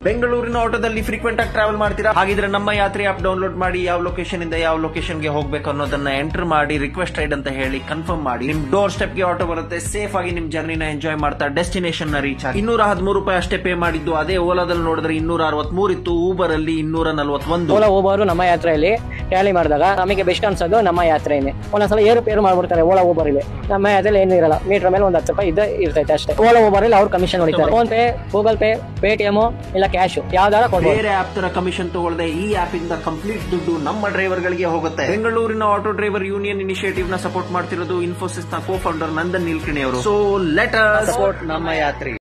ಬೆಂಗಳೂರಿನ ಆಟೋದಲ್ಲಿ ಫ್ರೀಕ್ವೆಂಟ್ ಆಗಿ ಟ್ರಾವೆಲ್ ಮಾಡ್ತೀರಾ ಹಾಗಿದ್ರೆ ನಮ್ಮ ಯಾತ್ರೆ ಆಪ್ ಡೌನ್ಲೋಡ್ ಮಾಡಿ ಯಾವ ಲೊಕೇಶನ್ ಇಂದ ಯಾವ ಲೊಕೇಶನ್ ಗೆ ಹೋಗ್ಬೇಕು ಅನ್ನೋದನ್ನ ಎಂಟರ್ ಮಾಡಿ ರಿಕ್ವೆಸ್ಟ್ ರೈಡ್ ಅಂತ ಹೇಳಿ ಕನ್ಫರ್ಮ್ ಮಾಡಿ ನಿಮ್ ಡೋರ್ ಸ್ಟೆಪ್ ಗೆ ಆಟೋ ಬರುತ್ತೆ ಸೇಫ್ ಆಗಿ ನಿಮ್ ಜರ್ನಿನ ಎಂಜಾಯ್ ಮಾಡ್ತಾ ಡೆಸ್ಟಿನೇಷನ್ ನ ರೀಚ್ ಆಗಿ ಇನ್ನೂರ ಹದಿಮೂರು ರೂಪಾಯಿ ಅಷ್ಟೇ ಪೇ ಮಾಡಿದ್ದು ಅದೇ ಓಲಾದಲ್ಲಿ ನೋಡಿದ್ರೆ ಇನ್ನೂರ ಅರವತ್ಮೂರು ಇತ್ತು ಊಬರ್ ಅಲ್ಲಿ ಇನ್ನೂರ ನಲ್ವತ್ತೊಂದು ಓಲಾ ಓಬರ್ ನಮ್ಮ ಯಾತ್ರೆಯಲ್ಲಿ ಟ್ಯಾಲಿ ಮಾಡಿದಾಗ ನಮಗೆ ಬೆಸ್ಟ್ ಅನ್ಸೋದು ನಮ್ಮ ಯಾತ್ರೆನೇ ಒಂದೊಂದ್ಸಲ ಏರುಪೇರು ಮಾಡ್ಬಿಡ್ತಾರೆ ಓಲಾ ಓಬರ್ ಇಲ್ಲಿ ನಮ್ಮ ಯಾತ್ರೆಯಲ್ಲಿ ಏನು ಇರಲ್ಲ ಮೀಟರ್ ಮೇಲೆ ಒಂದು ಹತ್ತು ರೂಪಾಯಿ ಇದ್ದೇ ಇರ್ತೈತೆ ಅಷ್ಟೇ ಓಲಾ ಓಬರ್ ಅಲ್ಲಿ ಅವ್ರು ಕಮಿಷನ್ ಹೊಡಿತಾರೆ PhonePe Google pay Paytm ಇಲ್ಲ ಕ್ಯಾಶ್ ಯಾವ್ದಾರ ಕೊಡ್ಬೋದು ಬೇರೆ ಆಪ್ ತರ ಕಮಿಷನ್ ತಗೊಳ್ಳದೆ ಈ ಆಪ್ ಇಂದ ಕಂಪ್ಲೀಟ್ ದುಡ್ಡು ನಮ್ಮ ಡ್ರೈವರ್ ಗಳಿಗೆ ಹೋಗುತ್ತೆ ಬೆಂಗಳೂರಿನ ಆಟೋ ಡ್ರೈವರ್ ಯೂನಿಯನ್ ಇನಿಷಿಯೇಟಿವ್ ನ ಸಪೋರ್ಟ್ ಮಾಡ್ತಿರೋದು ಇನ್ಫೋಸಿಸ್ ನ ಕೋ ಫೌಂಡರ್ ನಂದನ್ ನೀಲ್ಕಣಿ ಅವರು ಸೊ ಲೆಟ್ ಸಪೋರ್ಟ್ ನಮ್ಮ ಯಾತ್ರೆ